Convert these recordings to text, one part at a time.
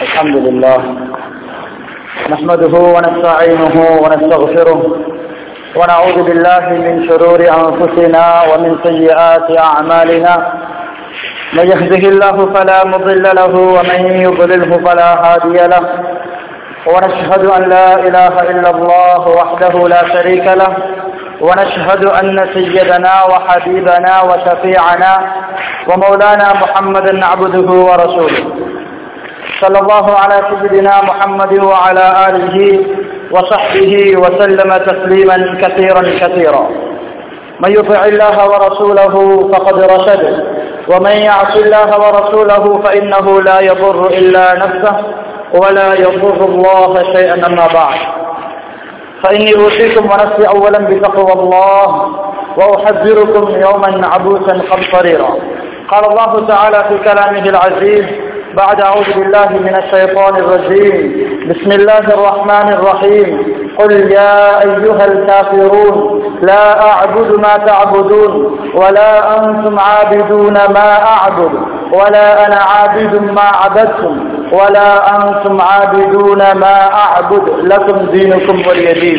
الحمد لله نحمده ونستعينه ونستغفره ونعوذ بالله من شرور أنفسنا ومن سيئات أعمالنا من يهده الله فلا مضل له ومن يضلله فلا هادي له ونشهد أن لا إله إلا الله وحده لا شريك له ونشهد أن سيدنا وحبيبنا وشفيعنا ومولانا محمدا عبده ورسوله صلى الله على سيدنا محمد وعلى آله وصحبه وسلم تسليما كثيرا كثيرا من يطع الله ورسوله فقد رشد ومن يعص الله ورسوله فإنه لا يضر إلا نفسه ولا يضر الله شيئا أما بعد فإني أوصيكم ونفسي أولا بتقوى الله وأحذركم يوما عبوسا قمطريرا قال الله تعالى في كلامه العزيز بعد أعوذ بالله من الشيطان الرجيم بسم الله الرحمن الرحيم قل يا أيها الكافرون لا أعبد ما تعبدون ولا أنتم عابدون ما أعبد ولا أنا عابد ما عبدتم ولا أنتم عابدون ما أعبد لكم دينكم ولي دين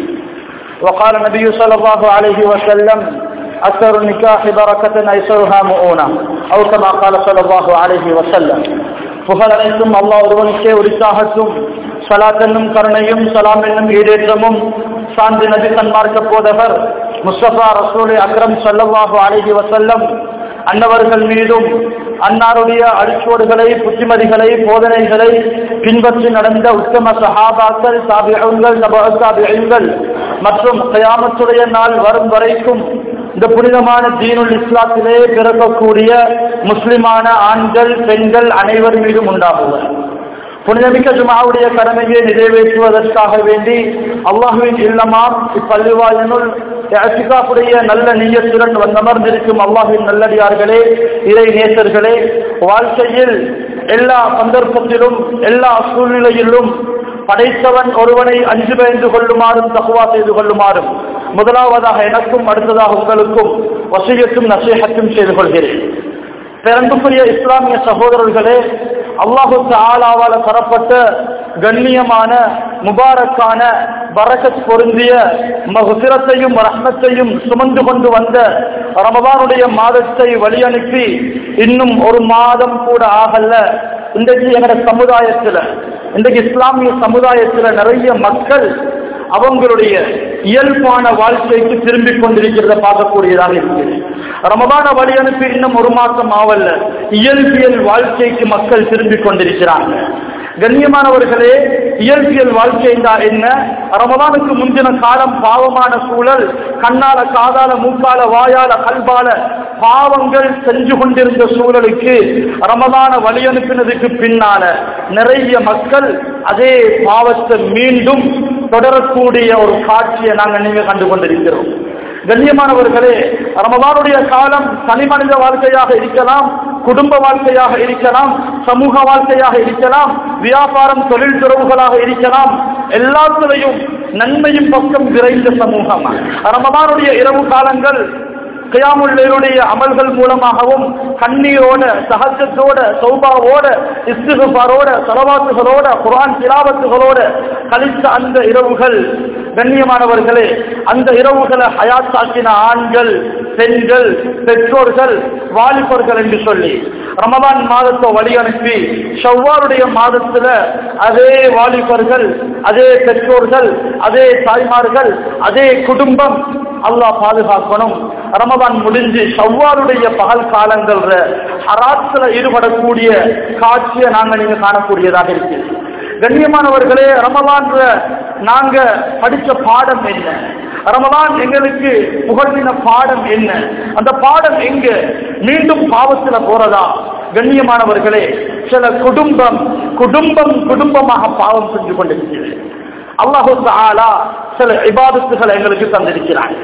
وقال النبي صلى الله عليه وسلم أكثر النكاح بركة أيسرها مؤونة أو كما قال صلى الله عليه وسلم புகழ் அனைத்தும் அல்லாஹ் ஒருவனுக்கே உரித்தாகட்டும் சலாத் என்னும் கருணையும் சலாம் என்னும் ஈடேற்றமும் சாந்தி நபி சன்மார்க்க போதவர் முஸ்தபா ரசூலை அக்ரம் சல்லல்லாஹு அலைஹி வசல்லம் அன்னவர்கள் மீதும் அன்னாருடைய அடிச்சோடுகளை புத்திமதிகளை போதனைகளை பின்பற்றி நடந்த உத்தம சஹாபாக்கள் சாபிகள் சாபிகள் மற்றும் கயாமத்துடைய நாள் வரும் வரைக்கும் இந்த புனிதமான தீனுல் இஸ்லாத்திலே பிறக்கக்கூடிய முஸ்லிமான ஆண்கள் பெண்கள் அனைவர் மீதும் உண்டாகுவர் புனிதமிக்க ஜுமாவுடைய கடமையை நிறைவேற்றுவதற்காக வேண்டி அல்லாஹுவின் இல்லமாம் இப்பள்ளிவாயனுள் அசிகாப்புடைய நல்ல நீயத்துடன் வந்தமர்ந்திருக்கும் அல்லாஹின் நல்லடியார்களே இறை நேசர்களே வாழ்க்கையில் எல்லா சந்தர்ப்பத்திலும் எல்லா சூழ்நிலையிலும் படைத்தவன் ஒருவனை அஞ்சு பயந்து கொள்ளுமாறும் தகுவா செய்து கொள்ளுமாறும் முதலாவதாக எனக்கும் அடுத்ததாக உங்களுக்கும் வசியத்தும் நசீகத்தும் செய்து கொள்கிறேன் பிறந்துக்குரிய இஸ்லாமிய சகோதரர்களே அல்லாஹு ஆலாவால தரப்பட்ட கண்ணியமான முபாரக்கான பரக்கத் பொருந்திய மகுசிரத்தையும் ரஹ்மத்தையும் சுமந்து கொண்டு வந்த ரமதானுடைய மாதத்தை வழி அனுப்பி இன்னும் ஒரு மாதம் கூட ஆகல இன்றைக்கு எங்களோட சமுதாயத்துல இன்றைக்கு இஸ்லாமிய சமுதாயத்துல நிறைய மக்கள் அவங்களுடைய இயல்பான வாழ்க்கைக்கு திரும்பிக் கொண்டிருக்கிறத பார்க்கக்கூடியதாக இருக்கிறது ரமதான வழி அனுப்பி இன்னும் ஒரு மாசம் ஆவல்ல இயல்பியல் வாழ்க்கைக்கு மக்கள் திரும்பிக் கொண்டிருக்கிறாங்க கண்ணியமானவர்களே இயற்பியல் வாழ்க்கை என்ன ரமதானுக்கு முந்தின காலம் பாவமான சூழல் கண்ணால காதால மூக்கால வாயால கல்பால பாவங்கள் செஞ்சு கொண்டிருந்த சூழலுக்கு ரமதான வழி அனுப்பினதுக்கு பின்னால நிறைய மக்கள் அதே பாவத்தை மீண்டும் தொடரக்கூடிய ஒரு காட்சியை நாங்கள் நீங்க கண்டு கொண்டிருக்கிறோம் கண்ணியமானவர்களே ரமதானுடைய காலம் தனி மனித வாழ்க்கையாக இருக்கலாம் குடும்ப வாழ்க்கையாக இருக்கலாம் சமூக வாழ்க்கையாக இருக்கலாம் வியாபாரம் தொழில் துறவுகளாக இருக்கலாம் எல்லாத்துலையும் நன்மையும் பக்கம் விரைந்த சமூகம் ரமதானுடைய இரவு காலங்கள் கியாமுள்ளையுடைய அமல்கள் மூலமாகவும் கண்ணீரோட சகஜத்தோட சௌபாவோட இஸ்திகுபாரோட சலவாத்துகளோட குரான் திலாவத்துகளோட கழித்த அந்த இரவுகள் கண்ணியமானவர்களே அந்த இரவுகளை ஹயாத்தாக்கின ஆண்கள் பெண்கள் பெற்றோர்கள் வாலிபர்கள் என்று சொல்லி ரமதான் மாதத்தை வழி அனுப்பி செவ்வாருடைய மாதத்துல அதே வாலிபர்கள் அதே பெற்றோர்கள் அதே தாய்மார்கள் அதே குடும்பம் அல்லாஹ் பாதுகாக்கணும் ரமதான் முடிஞ்சு சவ்வாருடைய பகல் காலங்கள் ஹராத்துல ஈடுபடக்கூடிய காட்சியை நாங்க நீங்க காணக்கூடியதாக இருக்கு கண்ணியமானவர்களே ரமதான் நாங்க படிச்ச பாடம் என்ன ரமதான் எங்களுக்கு புகழ்வின பாடம் என்ன அந்த பாடம் எங்க மீண்டும் பாவத்துல போறதா கண்ணியமானவர்களே சில குடும்பம் குடும்பம் குடும்பமாக பாவம் செஞ்சு கொண்டிருக்கிறது அல்லாஹு ஆலா சில இபாதத்துகளை எங்களுக்கு தந்திருக்கிறார்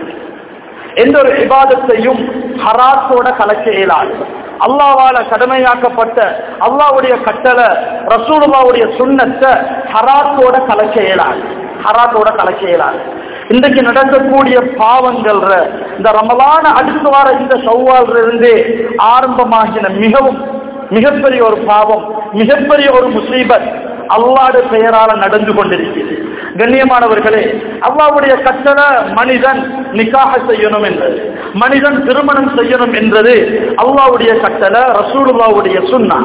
எந்த ஒரு இபாதத்தையும் ஹராத்தோட கலக்க இயலாது அல்லாவால கடமையாக்கப்பட்ட அல்லாவுடைய கட்டளை ரசூலுல்லாவுடைய சுண்ணத்தை ஹராத்தோட கலக்க இயலாது ஹராத்தோட கலக்க இயலாது இன்றைக்கு நடக்கக்கூடிய பாவங்கள் இந்த ரமலான அடுத்து வர இந்த சௌவால் இருந்து ஆரம்பமாகின மிகவும் மிகப்பெரிய ஒரு பாவம் மிகப்பெரிய ஒரு முசீபத் அல்லாட பெயரால நடந்து கொண்டிருக்கிறது கண்ணியமானவர்களே அல்லாவுடைய கட்டளை மனிதன் நிக்காக செய்யணும் என்றது மனிதன் திருமணம் செய்யணும் என்றது அல்லாவுடைய கட்டளை ரசூலுல்லாவுடைய சுன்னா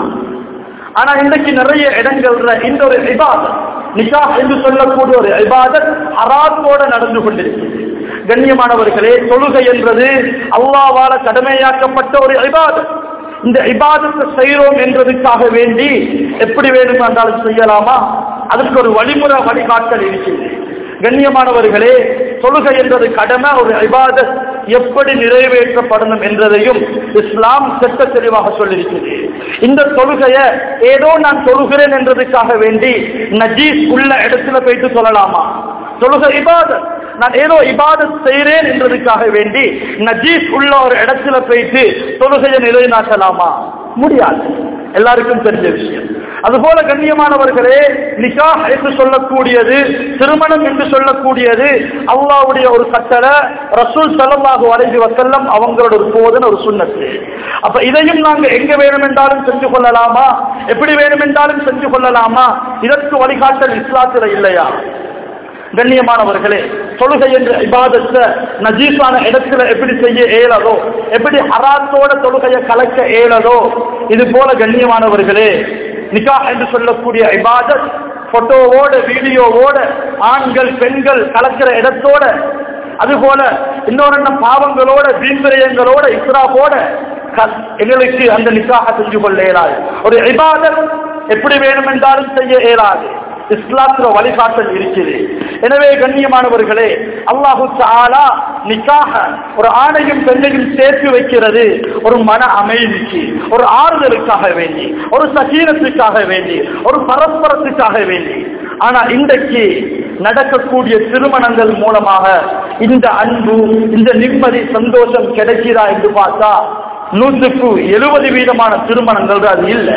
ஆனா இன்றைக்கு நிறைய இடங்கள்ல இந்த ஒரு இபாதத் நிக்காஹ் என்று சொல்லக்கூடிய ஒரு இபாதத் அராத்தோட நடந்து கொண்டிருக்கிறது கண்ணியமானவர்களே தொழுகை என்பது அல்லாவால கடமையாக்கப்பட்ட ஒரு இபாதத் இந்த இபாதத்தை செய்கிறோம் என்றதுக்காக வேண்டி எப்படி வேணும் என்றாலும் செய்யலாமா அதற்கு ஒரு வழிமுறை வழிகாட்டல் இருக்கிறது கண்ணியமானவர்களே தொழுகை என்றது கடமை ஒரு இபாதத் எப்படி நிறைவேற்றப்படணும் என்றதையும் இஸ்லாம் செட்ட தெளிவாக சொல்லியிருக்கிறது இந்த தொழுகைய ஏதோ நான் தொழுகிறேன் என்றதுக்காக வேண்டி நஜீஸ் உள்ள இடத்துல போயிட்டு சொல்லலாமா தொழுகை இபாதத் நான் ஏதோ இபாதத் செய்கிறேன் என்றதுக்காக வேண்டி நஜீஸ் உள்ள ஒரு இடத்துல போயிட்டு தொழுகையை நிலைநாட்டலாமா முடியாது எல்லாருக்கும் தெரிஞ்ச விஷயம் அதுபோல கண்ணியமானவர்களே நிக்காஹ் என்று சொல்லக்கூடியது திருமணம் என்று சொல்லக்கூடியது அல்லாவுடைய ஒரு கட்டளை ரசூல் சல்லல்லாஹு அலைஹி வஸல்லம் அவங்களோட ஒரு போதன ஒரு சுண்ணத்து அப்ப இதையும் நாங்க எங்க வேணும் என்றாலும் செஞ்சு கொள்ளலாமா எப்படி வேணும் என்றாலும் செஞ்சு கொள்ளலாமா இதற்கு வழிகாட்டல் இஸ்லாத்துல இல்லையா கண்ணியமானவர்களே தொழுகை என்ற இபாதத்தை நஜீஸான இடத்துல எப்படி செய்ய இயலதோ எப்படி ஹராத்தோட தொழுகையை கலக்க இயலதோ இது போல கண்ணியமானவர்களே நிகா என்று சொல்லக்கூடிய இபாதத் போட்டோவோட வீடியோவோட ஆண்கள் பெண்கள் கலக்கிற இடத்தோட அதுபோல இன்னொரு பாவங்களோட வீண்பிரயங்களோட இஸ்ராபோட எங்களுக்கு அந்த நிக்காக செஞ்சு கொள்ள இயலாது ஒரு இபாதத் எப்படி வேணும் என்றாலும் செய்ய இயலாது இஸ்லாத்துல வழிகாட்டல் இருக்குது எனவே கண்ணியமானவர்களே அல்லாஹு தாலா நிக்காக ஒரு ஆணையும் பெண்ணையும் சேர்த்து வைக்கிறது ஒரு மன அமைதிக்கு ஒரு ஆறுதலுக்காக வேண்டி ஒரு சகீனத்துக்காக வேண்டி ஒரு பரஸ்பரத்துக்காக வேண்டி ஆனா இன்றைக்கு நடக்கக்கூடிய திருமணங்கள் மூலமாக இந்த அன்பு இந்த நிம்மதி சந்தோஷம் கிடைக்கிறா என்று பார்த்தா நூற்றுக்கு எழுபது வீதமான திருமணங்கள் அது இல்லை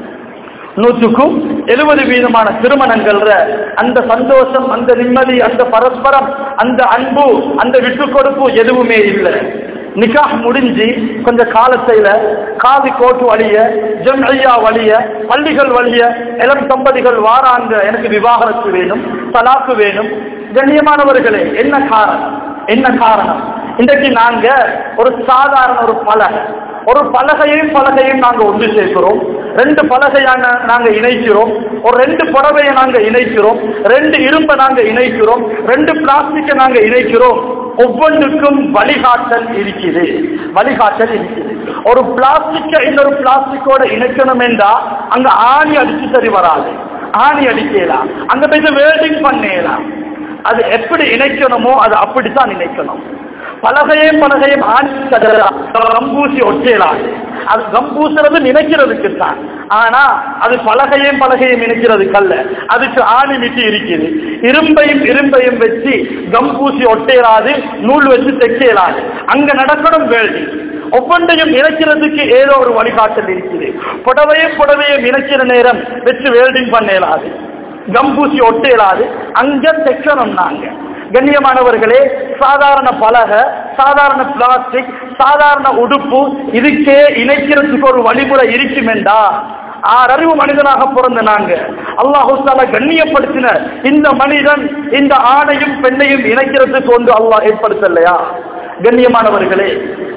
நூற்றுக்கும் எழுபது வீதமான திருமணங்கள் அந்த சந்தோஷம் அந்த நிம்மதி அந்த பரஸ்பரம் அந்த அன்பு அந்த விட்டு கொடுப்பு எதுவுமே இல்லை நிக்காஹ் முடிஞ்சு கொஞ்ச காலத்தையில காதி கோட்டு வழிய ஜம் ஐயா வழிய பள்ளிகள் வழிய இளம் தம்பதிகள் வாராங்க எனக்கு விவாகரத்து வேணும் தலாக்கு வேணும் கண்ணியமானவர்களே என்ன காரணம் என்ன காரணம் இன்றைக்கு நாங்க ஒரு சாதாரண ஒரு பலகை ஒரு பலகையும் பலகையும் நாங்க ஒன்று சேர்க்கிறோம் ரெண்டு பலகையான நாங்க இணைக்கிறோம் ஒரு ரெண்டு புடவையை நாங்க இணைக்கிறோம் ரெண்டு இரும்பை நாங்க இணைக்கிறோம் ரெண்டு பிளாஸ்டிக்கை நாங்க இணைக்கிறோம் ஒவ்வொன்றுக்கும் வழிகாட்டல் இருக்குது வழிகாட்டல் இருக்குது ஒரு பிளாஸ்டிக்கை இன்னொரு பிளாஸ்டிக்கோட இணைக்கணும் என்றா அங்க ஆணி அடிச்சு சரி வராது ஆணி அடிக்கலாம் அங்க போய் வேல்டிங் பண்ணலாம் அது எப்படி இணைக்கணுமோ அது அப்படித்தான் இணைக்கணும் பலகையும் பலகையும் ஆணி கம்பூசி ஒட்டேலாம் அது கம்பூசுறது நினைக்கிறதுக்கு தான் ஆனா அது பலகையும் பலகையும் நினைக்கிறதுக்கு அல்ல அதுக்கு ஆணி மிட்டி இருக்குது இரும்பையும் இரும்பையும் வச்சு கம்பூசி ஒட்டேலாது நூல் வச்சு தைக்கலாது அங்க நடக்கணும் வேள்வி ஒவ்வொன்றையும் இணைக்கிறதுக்கு ஏதோ ஒரு வழிகாட்டல் இருக்குது புடவையும் புடவையும் இணைக்கிற நேரம் வச்சு வேல்டிங் பண்ணலாது கம்பூசி ஒட்டேலாது அங்க தைக்கணும் நாங்க கண்ணியமானவர்களே சாதாரண பலகை சாதாரண பிளாஸ்டிக் சாதாரண உடுப்பு இதுக்கே இணைக்கிறதுக்கு ஒரு வழிமுறை இருக்கும் என்றா ஆறறிவு மனிதனாக பிறந்த நாங்க அல்லாஹூசால கண்ணியப்படுத்தின இந்த மனிதன் இந்த ஆணையும் பெண்ணையும் இணைக்கிறதுக்கு ஒன்று அல்லாஹ் ஏற்படுத்தலையா கண்ணியமானவர்களே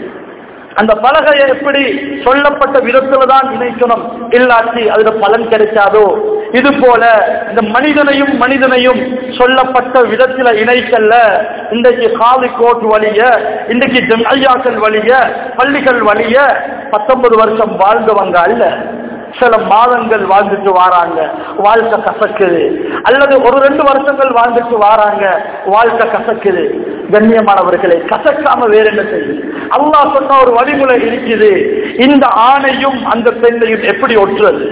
அந்த பலகையை எப்படி சொல்லப்பட்ட விதத்துல தான் இணைக்கணும் இல்லாட்டி அதுல பலன் கிடைக்காதோ இது போல இந்த மனிதனையும் மனிதனையும் சொல்லப்பட்ட விதத்துல இணைக்கல்ல இன்றைக்கு காலி கோட் வழிய இன்றைக்கு ஜம்ஐயாக்கள் வழிய பள்ளிகள் வழிய பத்தொன்பது வருஷம் வாழ்ந்தவங்க அல்ல சில மாதங்கள் வாழ்ந்துட்டு வாராங்க வாழ்க்கை கசக்குது அல்லது ஒரு ரெண்டு வருஷங்கள் வாழ்ந்துட்டு வாராங்க வாழ்க்கை கசக்குது கண்ணியமானவர்களே கசக்காம வேற என்ன செய்யுது அல்லாஹ் சொன்ன ஒரு வழிமுறை இருக்குது இந்த ஆணையும் அந்த பெண்ணையும் எப்படி ஒட்டுறது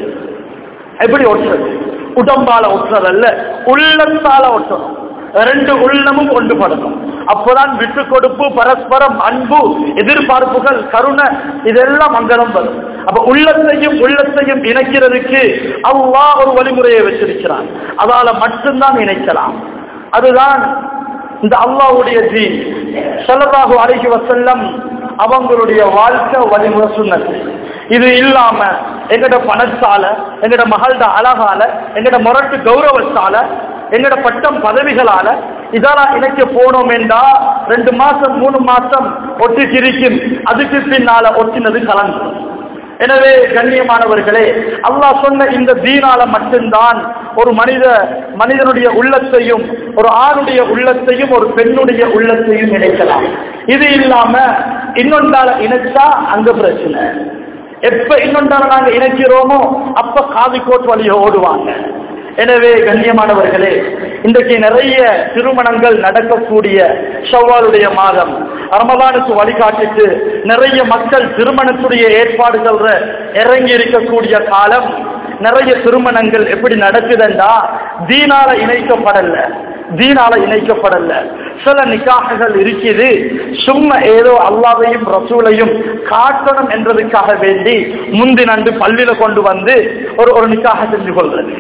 எப்படி ஒட்டுறது உடம்பால ஒட்டுறது அல்ல உள்ளத்தால ஒட்டணும் ரெண்டு உள்ளமும் ஒன்றுபடணும் அப்போதான் விட்டு கொடுப்பு பரஸ்பரம் அன்பு எதிர்பார்ப்புகள் கருணை இதெல்லாம் அங்கனம் வரும் அப்ப உள்ளத்தையும் உள்ளத்தையும் இணைக்கிறதுக்கு அல்லாஹ் ஒரு வழிமுறையை வச்சிருக்கிறான் அதால மட்டும்தான் இணைக்கலாம் அதுதான் இந்த அல்லாஹ்வுடைய தீன் ஸல்லல்லாஹு அலைஹி வஸல்லம் அவங்களுடைய வாழ்க்கை வழிமுறை சொன்னது இது இல்லாம எங்கட பணத்தால எங்கட மகள்ட அழகால எங்கட முரட்டு கௌரவத்தால எங்கட பட்டம் பதவிகளால இதெல்லாம் இணைக்க போனோம் என்றா ரெண்டு மாசம் மூணு மாசம் ஒட்டி சிரிக்கும் அதுக்கு பின்னால ஒட்டினது கலந்து எனவே கண்ணியமானவர்களே அல்லாஹ் சொன்ன இந்த தீனால மட்டும்தான் ஒரு மனித மனிதனுடைய உள்ளத்தையும் ஒரு ஆணுடைய உள்ளத்தையும் ஒரு பெண்ணுடைய உள்ளத்தையும் இணைக்கலாம் இது இல்லாம இன்னொன்றால இணைச்சா அங்க பிரச்சனை எப்ப இன்னொன்றால நாங்க இணைக்கிறோமோ அப்ப காவிக்கோட் வழிய ஓடுவாங்க எனவே கண்ணியமானவர்களே இன்றைக்கு நிறைய திருமணங்கள் நடக்கக்கூடிய ஷவ்வாலுடைய மாதம் ரமலானுக்கு வழிகாட்டிட்டு நிறைய மக்கள் திருமணத்துடைய ஏற்பாடுகள் இறங்கி இருக்கக்கூடிய காலம் நிறைய திருமணங்கள் எப்படி நடக்குதுண்டா தீனால இணைக்கப்படல தீனால இணைக்கப்படல சில நிக்காகங்கள் இருக்குது சும்மா ஏதோ அல்லாவையும் ரசூலையும் காட்டணும் என்றதுக்காக வேண்டி முந்தி நண்டு பள்ளியில கொண்டு வந்து ஒரு ஒரு நிக்காக செஞ்சு கொள்றது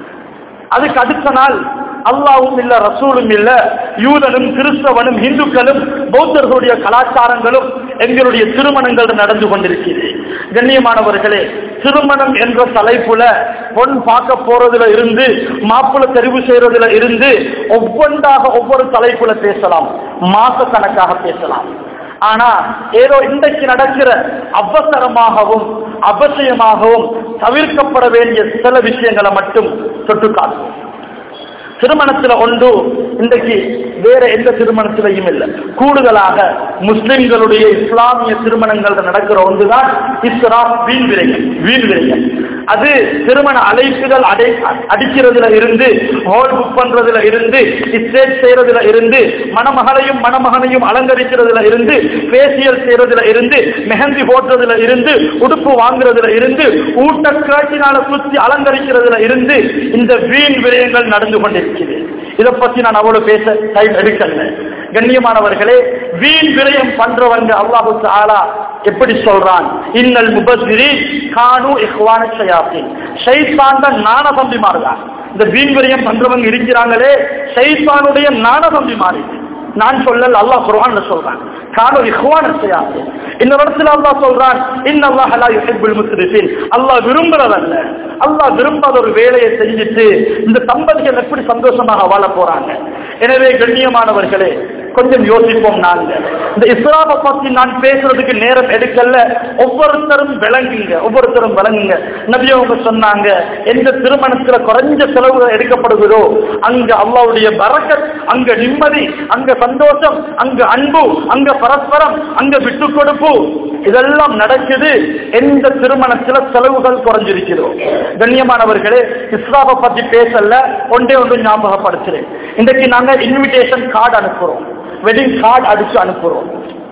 அதுக்கு அடுத்த நாள் அல்லாவும் இல்ல ரசூலும் இல்ல யூதனும் கிறிஸ்தவனும் இந்துக்களும் பௌத்தர்களுடைய கலாச்சாரங்களும் எங்களுடைய திருமணங்கள் நடந்து கொண்டிருக்கிறது கண்ணியமானவர்களே திருமணம் என்ற தலைப்புல பொன் பார்க்க போறதுல இருந்து மாப்பிள தெரிவு செய்யறதுல இருந்து ஒவ்வொன்றாக ஒவ்வொரு தலைப்புல பேசலாம் மாச கணக்காக பேசலாம் ஆனா ஏதோ இன்றைக்கு நடக்கிற அவசரமாகவும் அவசியமாகவும் தவிர்க்கப்பட வேண்டிய சில விஷயங்களை மட்டும் தொட்டு காட்டும் திருமணத்துல ஒன்று இன்றைக்கு வேற எந்த திருமணத்திலையும் இல்லை கூடுதலாக முஸ்லிம்களுடைய இஸ்லாமிய திருமணங்கள் நடக்கிற ஒன்றுதான் இஸ்ரா வீண் விரைகள் வீண் விரைகள் அது திருமண அழைப்புகள் அடை அடிக்கிறதுல இருந்து ஹால் புக் பண்றதுல இருந்து ஸ்டேஜ் செய்யறதுல இருந்து மணமகளையும் மணமகனையும் அலங்கரிக்கிறதுல இருந்து பேசியல் செய்யறதுல இருந்து மெஹந்தி போடுறதுல இருந்து உடுப்பு வாங்குறதுல இருந்து ஊட்டக்காட்டினால சுத்தி அலங்கரிக்கிறதுல இருந்து இந்த வீண் விரயங்கள் நடந்து கொண்டிருக்கிறது இதை பத்தி நான் அவ்வளவு பேச டைம் எடுக்கல கண்ணியமானவர்களே வீண் விரயம் பண்றவங்க அல்லாஹு ஆலா எப்படி சொல்றான் இன்னல் முபஸ்திரி கானு இஹ்வான ஷயாத்தின் ஷைத்தான் தான் நாண தம்பிமாறுதான் இந்த வீண் விரயம் பண்றவங்க இருக்கிறாங்களே ஷைத்தானுடைய நாண தம்பிமாறு நான் சொல்லல அல்லாஹ் குர்ஆன்ல சொல்றான் கானு இஹ்வான ஷயாத்தின் இந்த இடத்துல அல்லாஹ் சொல்றான் இன்னல்லாஹ லா யுஹிப்புல் முஸ்ரிஃபின் அல்லாஹ் விரும்புறதல்ல அல்லாஹ் விரும்பாத ஒரு வேலையை செஞ்சுட்டு இந்த தம்பதிகள் எப்படி சந்தோஷமாக வாழ போறாங்க எனவே கண்ணியமானவர்களே கொஞ்சம் யோசிப்போம் நாங்க இந்த இஸ்லாமை பத்தி நான் பேசுறதுக்கு நேரம் எடுக்கல ஒவ்வொருத்தரும் விளங்குங்க ஒவ்வொருத்தரும் விளங்குங்க நபி அவங்க சொன்னாங்க எந்த திருமணத்துல குறைஞ்ச செலவுகள் எடுக்கப்படுகிறோ அங்க அல்லாவுடைய பரக்கத் அங்க நிம்மதி அங்க சந்தோஷம் அங்க அன்பு அங்க பரஸ்பரம் அங்க விட்டு கொடுப்பு இதெல்லாம் நடக்குது எந்த திருமணத்துல செலவுகள் குறைஞ்சிருக்கிறோ கண்ணியமானவர்களே இஸ்லாமை பத்தி பேசல ஒன்றே ஒன்று ஞாபகப்படுத்துறேன் இன்றைக்கு நாங்க இன்விடேஷன் கார்டு அனுப்புறோம் வெட்டிங் கார்டு அடிச்சு அனுப்புறோம்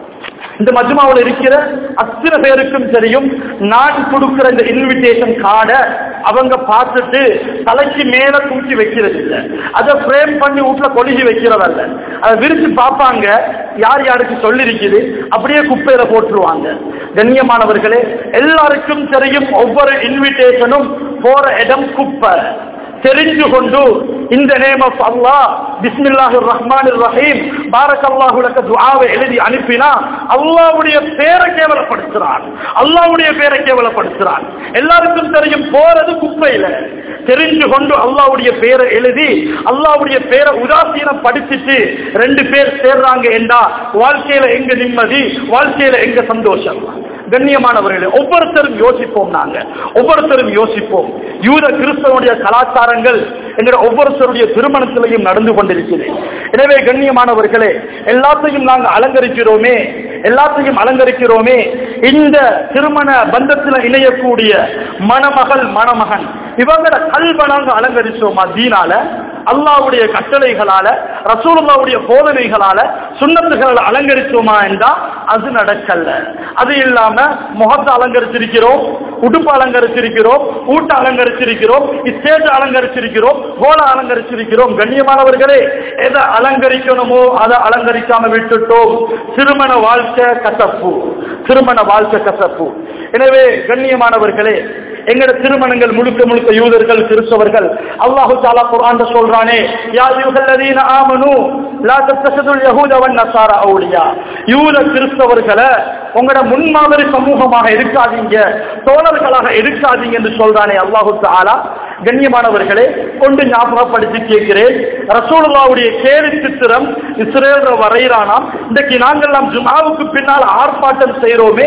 இந்த மஜ்மாவில் இருக்கிற அத்தனை பேருக்கும் தெரியும் நான் கொடுக்கிற இந்த இன்விடேஷன் கார்டை அவங்க பார்த்துட்டு தலைக்கு மேல தூக்கி வைக்கிறது இல்லை அதை ஃப்ரேம் பண்ணி வீட்டுல கொழுகி வைக்கிறதல்ல அதை விரிச்சு பார்ப்பாங்க யார் யாருக்கு சொல்லிருக்குது அப்படியே குப்பையில போட்டுருவாங்க கண்ணியமானவர்களே எல்லாருக்கும் தெரியும் ஒவ்வொரு இன்விடேஷனும் போற இடம் குப்பை தெரிஞ்சு கொண்டு இந்த நேம் ஆஃப் அல்லாஹ் பிஸ்மில்லாஹிர் ரஹ்மானிர் ரஹீம் பாரக்கல்லாஹு லக துஆவை எழுதி அனுப்பினா அல்லாஹ்வுடைய பேரை கேவலப்படுத்துறான் அல்லாஹ்வுடைய பேரை கேவலப்படுத்துறான் எல்லாருக்கும் தெரியும் போறது குப்பையில தெரிஞ்சு கொண்டு அல்லாஹ்வுடைய பேரை எழுதி அல்லாஹ்வுடைய பேரை உதாசீனம் படிச்சுட்டு ரெண்டு பேர் சேர்றாங்க என்றா வாழ்க்கையில எங்க நிம்மதி வாழ்க்கையில எங்க சந்தோஷம் கண்ணியமானவர்களே ஒவ்வொருத்தரும் யோசிப்போம் நாங்க ஒவ்வொருத்தரும் யோசிப்போம் யூத கிறிஸ்தவனுடைய கலாச்சாரங்கள் எங்களுடைய ஒவ்வொருத்தருடைய திருமணத்திலையும் நடந்து கொண்டிருக்கிறது எனவே கண்ணியமானவர்களே எல்லாத்தையும் நாங்கள் அலங்கரிக்கிறோமே எல்லாத்தையும் அலங்கரிக்கிறோமே இந்த திருமண பந்தத்தில் இணையக்கூடிய மணமகள் மணமகன் இவங்கள கல்வ நாங்க அலங்கரிச்சோமா தீனால அல்லாவுடைய கட்டளைகளால ரசூலுல்லாவுடைய போதனைகளால சுண்ணத்துகளால் அலங்கரிச்சோமா என்றா அது நடக்கல அது இல்லாம முகத்தை அலங்கரிச்சிருக்கிறோம் உடுப்பு அலங்கரிச்சிருக்கிறோம் ஊட்ட அலங்கரிச்சிருக்கிறோம் ஸ்டேஜ் அலங்கரிச்சிருக்கிறோம் கோல அலங்கரிச்சிருக்கிறோம் கண்ணியமானவர்களே எதை அலங்கரிக்கணுமோ அதை அலங்கரிக்காம விட்டுட்டோம் திருமண வாழ்க்கை கசப்பு திருமண வாழ்க்கை கசப்பு எனவே கண்ணியமானவர்களே எங்கட திருமணங்கள் முழுக்க முழுக்க யூதர்கள் கிறிஸ்தவர்கள் அல்லாஹு தாலா குர்ஆன்ல சொல்றானே யா யூஹல்லதீன ஆமனு லா தத்தஸதுல் யஹூத வன் நஸாரா அவுலியா யூத கிறிஸ்தவர்களை உங்களோட முன்மாதிரி சமூகமாக இருக்காதீங்க தோழர்களாக இருக்காதீங்க என்று சொல்றானே அல்லாஹு தாலா கண்ணியமானவர்களே கொண்டு ஞாபகப்படுத்தி கேட்கிறேன் ரசூலுல்லாவுடைய கேலி சித்திரம் இஸ்ரேல் வரையிறானாம் இன்றைக்கு நாங்கெல்லாம் ஜுமாவுக்கு பின்னால் ஆர்ப்பாட்டம் செய்கிறோமே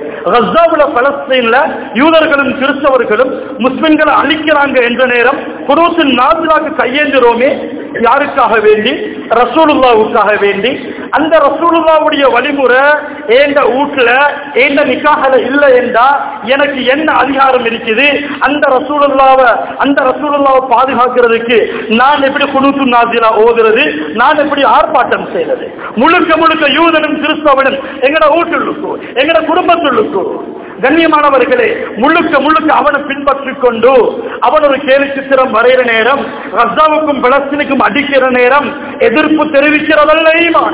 கசாவுல பலஸ்தீன்ல யூதர்களும் கிறிஸ்தவர்களும் முஸ்லிம்களை அழிக்கிறாங்க என்ற நேரம் குரூசின் நாசிலாக்கு கையேந்துறோமே யாருக்காக வேண்டி ரசூலுல்லாவுக்காக வேண்டி அந்த ரசூலுல்லாவுடைய வழிமுறை ஏண்ட வீட்டுல ஏண்ட நிக்காகல இல்லை என்றா எனக்கு என்ன அதிகாரம் இருக்குது அந்த ரசூலுல்லாவை அந்த ரசூலுல்லாவை பாதுகாக்கிறதுக்கு நான் எப்படி குனூத்து நாசிலா ஓதுறது நான் எப்படி ஆர்ப்பாட்டம் செய்யறது முழுக்க முழுக்க யூதனும் கிறிஸ்தவனும் எங்கட வீட்டுள்ளுக்கும் எங்கட குடும்பத்துள்ளுக்கும் கண்ணியமானவர்களே முழுக்க முழுக்க அவனை பின்பற்றிக் கொண்டு அவன் ஒரு கேலி சித்திரம் வரைகிற நேரம் ரஸ்தாவுக்கும் பலஸ்தீனுக்கும் அடிக்கிற நேரம் எதிர்ப்பு தெரிவிக்கிறதல்ல ஈமான்